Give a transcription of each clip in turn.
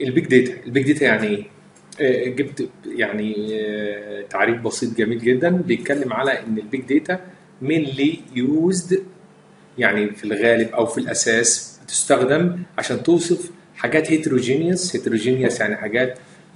البيج داتا البيج داتا يعني ايه آه، جبت يعني آه، تعريف بسيط جميل جدا بيتكلم على ان البيج داتا mainly used يعني في الغالب او في الاساس بتستخدم عشان توصف حاجات هيتروجينيوس هيتروجينيوس يعني حاجات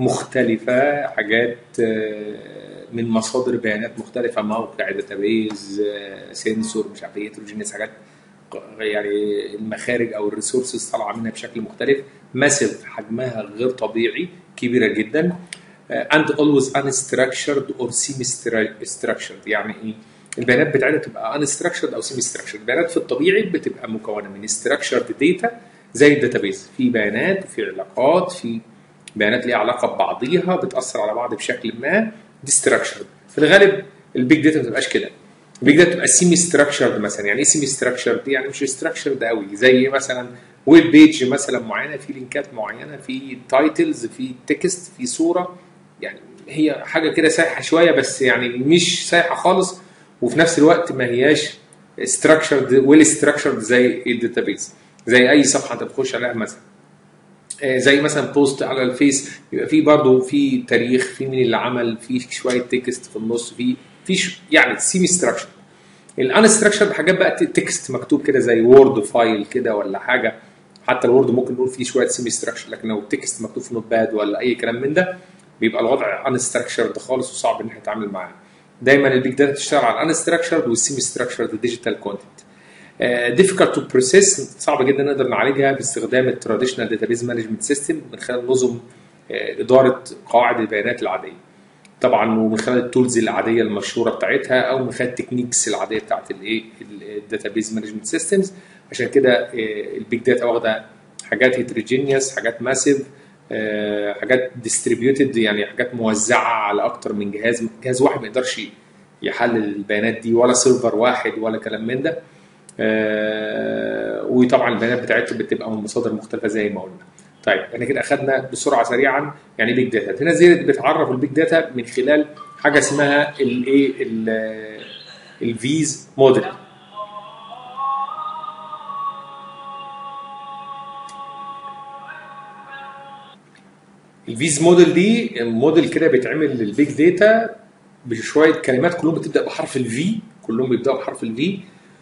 مختلفه حاجات آه، من مصادر بيانات مختلفه موقع داتابيز سنسور مش عارف ايه هيتروجينيوس حاجات يعني المخارج او الريسورسز طالعه منها بشكل مختلف ماسيف حجمها غير طبيعي كبيره جدا uh, and always unstructured or semi structured يعني ايه البيانات بتاعتها تبقى unstructured او semi structured البيانات في الطبيعي بتبقى مكونه من structured data زي الداتابيز في بيانات وفي علاقات في بيانات ليها علاقه ببعضيها بتاثر على بعض بشكل ما دي structured في الغالب البيج داتا ما بتبقاش كده البيج داتا بتبقى سيمي ستراكشرد مثلا يعني ايه سيمي ستراكشرد يعني مش ستراكشرد قوي زي مثلا ويب بيج مثلا معينه في لينكات معينه في تايتلز في تكست في صوره يعني هي حاجه كده سايحه شويه بس يعني مش سايحه خالص وفي نفس الوقت ما هياش ستراكشرد ويل ستراكشرد زي الداتابيز زي اي صفحه انت بتخش عليها مثلا آه، زي مثلا بوست على الفيس بيبقى فيه برضه في تاريخ في مين اللي عمل في شويه تكست في النص في في ش- يعني سيمي ستراكشر الان ستراكشر حاجات بقى تكست مكتوب كده زي وورد فايل كده ولا حاجه حتى الوورد ممكن نقول فيه شويه سيمي ستراكشر لكن لو التكست مكتوب في نوت باد ولا اي كلام من ده بيبقى الوضع ان ستراكشرد خالص وصعب ان احنا نتعامل معاه دايما البيج داتا تشتغل على الان ستراكشرد والسيمي ستراكشرد ديجيتال كونتنت difficult to process صعب جدا نقدر نعالجها باستخدام التراديشنال داتابيز مانجمنت سيستم من خلال نظم آه، اداره قواعد البيانات العاديه طبعا ومن خلال التولز العاديه المشهوره بتاعتها او من خلال التكنيكس العاديه بتاعت الايه الداتابيز مانجمنت سيستمز عشان كده آه، البيج داتا واخده حاجات هيتروجينيوس حاجات ماسيف حاجات ديستريبيوتد يعني حاجات موزعه على اكتر من جهاز جهاز واحد ما يقدرش يحلل البيانات دي ولا سيرفر واحد ولا كلام من ده آه، وطبعا البيانات بتاعتهم بتبقى من مصادر مختلفه زي ما قلنا. طيب احنا كده اخذنا بسرعه سريعا يعني بيج داتا. هنا زي بتعرف البيج داتا من خلال حاجه اسمها الايه الفيز موديل. الفيز موديل دي موديل كده بيتعمل للبيج داتا بشويه كلمات كلهم بتبدا بحرف الفي كلهم بيبداوا بحرف الفي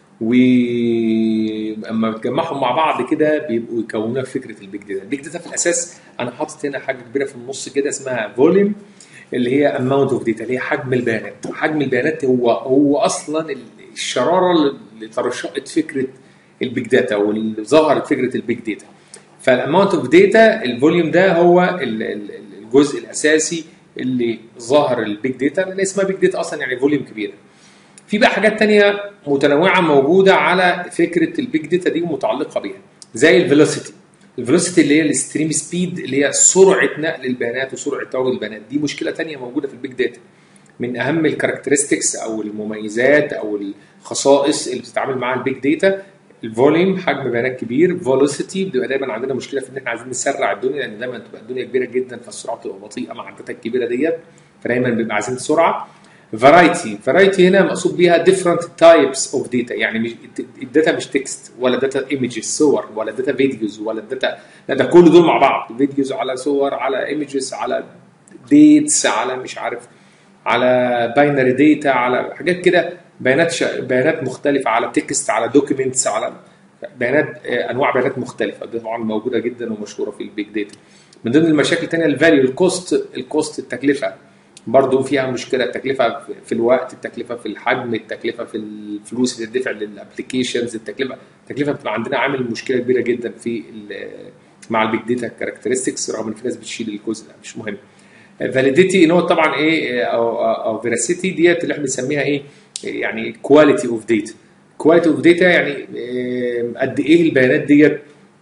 واما بتجمعهم مع بعض كده بيبقوا يكونوا فكره البيج داتا البيج داتا في الاساس انا حاطط هنا حاجه كبيره في النص كده اسمها فوليوم اللي هي اماونت اوف داتا اللي هي حجم البيانات حجم البيانات هو هو اصلا الشراره اللي ترشقت فكره البيج داتا واللي ظهرت فكره البيج داتا فالاماونت اوف داتا الفوليوم ده هو ال- ال- الجزء الاساسي اللي ظهر البيج داتا اللي اسمها بيج داتا اصلا يعني فوليوم كبيره في بقى حاجات تانية متنوعة موجودة على فكرة البيج داتا دي ومتعلقة بيها زي الفيلوسيتي الفيلوسيتي اللي هي الستريم سبيد اللي هي سرعة نقل البيانات وسرعة تواجد البيانات دي مشكلة تانية موجودة في البيج داتا من أهم الكاركترستكس أو المميزات أو الخصائص اللي بتتعامل معاها البيج داتا الفوليوم حجم بيانات كبير فيلوسيتي بيبقى دايما عندنا مشكله في ان احنا عايزين نسرع الدنيا لان دايما تبقى الدنيا كبيره جدا فالسرعه بتبقى بطيئه مع الداتا الكبيره ديت فدايما بيبقى عايزين سرعه فرايتي فرايتي هنا مقصود بيها different types of data يعني مش الداتا مش تكست ولا داتا ايمجز صور ولا داتا فيديوز ولا داتا لا ده كل دول مع بعض فيديوز على صور على ايمجز على ديتس على مش عارف على باينري داتا على حاجات كده بيانات ش... بيانات مختلفه على تكست على دوكيومنتس على بيانات آه، انواع بيانات مختلفه دي طبعا موجوده جدا ومشهوره في البيج داتا من ضمن المشاكل الثانيه الفاليو الكوست الكوست التكلفه برضه فيها مشكله التكلفه في الوقت التكلفه في الحجم التكلفه في الفلوس اللي تدفع للابلكيشنز التكلفه التكلفه بتبقى عندنا عامل مشكله كبيره جدا في ال- مع البيج داتا كاركترستكس رغم ان في ناس بتشيل الجزء ده مش مهم فاليديتي ان هو طبعا ايه او او فيراسيتي ديت اللي احنا بنسميها ايه يعني كواليتي اوف داتا كواليتي اوف داتا يعني إيه، قد ايه البيانات ديت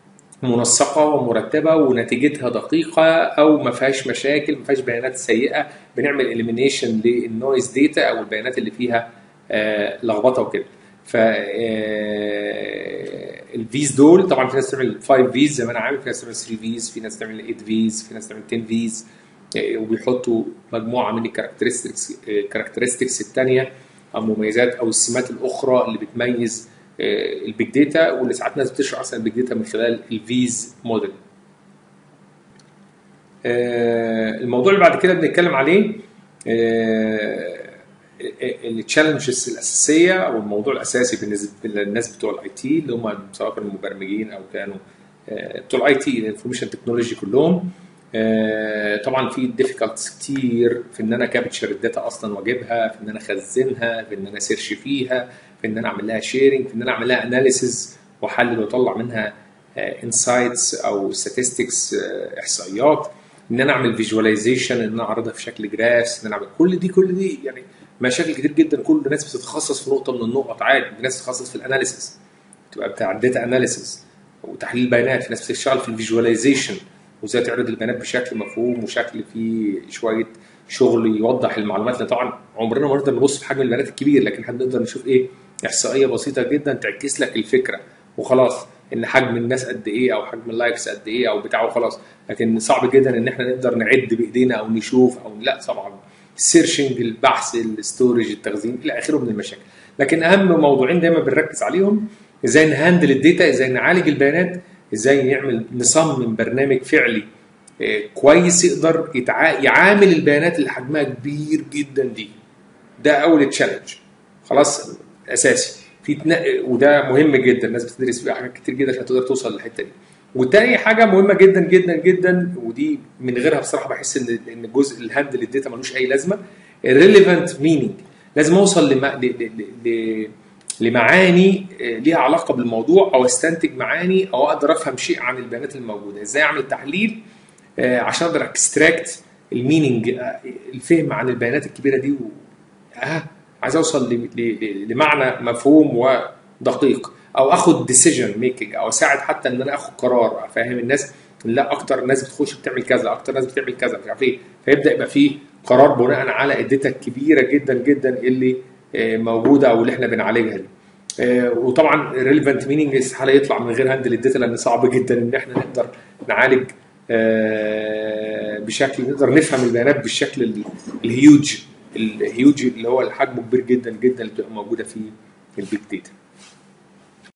منسقه ومرتبه ونتيجتها دقيقه او ما فيهاش مشاكل ما فيهاش بيانات سيئه بنعمل اليمينيشن للنويز داتا او البيانات اللي فيها آه، لخبطه وكده ف آه، الفيز دول طبعا في ناس تعمل 5 فيز زي ما انا عامل في ناس تعمل 3 فيز في ناس تعمل 8 فيز في ناس تعمل 10 فيز وبيحطوا مجموعه من الكاركترستكس الكاركترستكس الثانيه او المميزات او السمات الاخرى اللي بتميز آه، البيج داتا واللي ساعات ناس بتشرح اصلا البيج داتا من خلال الفيز موديل آه، الموضوع اللي بعد كده بنتكلم عليه التشالنجز الاساسيه او الموضوع الاساسي بالنسبه للناس بتوع الاي تي اللي هم سواء كانوا مبرمجين او كانوا آه، بتوع الاي تي الانفورميشن تكنولوجي كلهم آه، طبعا في ديفيكالتس كتير في ان انا كابتشر الداتا اصلا واجيبها في ان انا اخزنها في ان انا سيرش فيها في ان انا اعمل لها شيرنج في ان انا اعمل لها اناليسز واحلل واطلع منها انسايتس او statistics آه، احصائيات ان انا اعمل فيجواليزيشن ان انا اعرضها في شكل جرافس ان انا اعمل كل دي كل دي يعني مشاكل كتير جدا كل الناس بتتخصص في نقطه من النقط عادي في ناس بتتخصص في الاناليسيس تبقى بتاع الداتا اناليسيس وتحليل البيانات في ناس بتشتغل في الفيجواليزيشن وازاي تعرض البيانات بشكل مفهوم وشكل فيه شويه شغل يوضح المعلومات لان طبعا عمرنا ما نقدر نبص في حجم البيانات الكبير لكن احنا نقدر نشوف ايه احصائيه بسيطه جدا تعكس لك الفكره وخلاص ان حجم الناس قد ايه او حجم اللايكس قد ايه او بتاعه خلاص لكن صعب جدا ان احنا نقدر نعد بايدينا او نشوف او لا طبعا السيرشنج البحث الستورج التخزين الى اخره من المشاكل لكن اهم موضوعين دايما بنركز عليهم ازاي نهندل الداتا ازاي نعالج البيانات ازاي نعمل نصمم برنامج فعلي آه، كويس يقدر يتع... يعامل البيانات اللي حجمها كبير جدا دي ده اول تشالنج خلاص اساسي في تنق... وده مهم جدا الناس بتدرس فيه حاجات كتير جدا عشان تقدر توصل للحته دي وتاني حاجه مهمه جدا جدا جدا ودي من غيرها بصراحه بحس ان ان جزء الهاندل الداتا ملوش اي لازمه الريليفنت مينينج لازم اوصل لما... ل... ل... ل... لمعاني آه، ليها علاقه بالموضوع او استنتج معاني او اقدر افهم شيء عن البيانات الموجوده ازاي اعمل تحليل آه، عشان اقدر اكستراكت المينينج الفهم عن البيانات الكبيره دي و... آه عايز اوصل ل... ل... لمعنى مفهوم ودقيق او اخد ديسيجن ميكنج او اساعد حتى ان انا اخد قرار افهم الناس لا اكتر ناس بتخش بتعمل كذا اكتر ناس بتعمل كذا مش عارف ايه فيبدا يبقى فيه قرار بناء على الداتا الكبيره جدا جدا اللي آه، موجوده او اللي احنا بنعالجها دي آه، وطبعا ريليفنت مينينج استحاله يطلع من غير هاندل الداتا لان صعب جدا ان احنا نقدر نعالج آه، بشكل نقدر نفهم البيانات بالشكل ال- الهيوج الهيوج اللي هو حجمه كبير جدا جدا اللي بتبقى موجوده في البيج داتا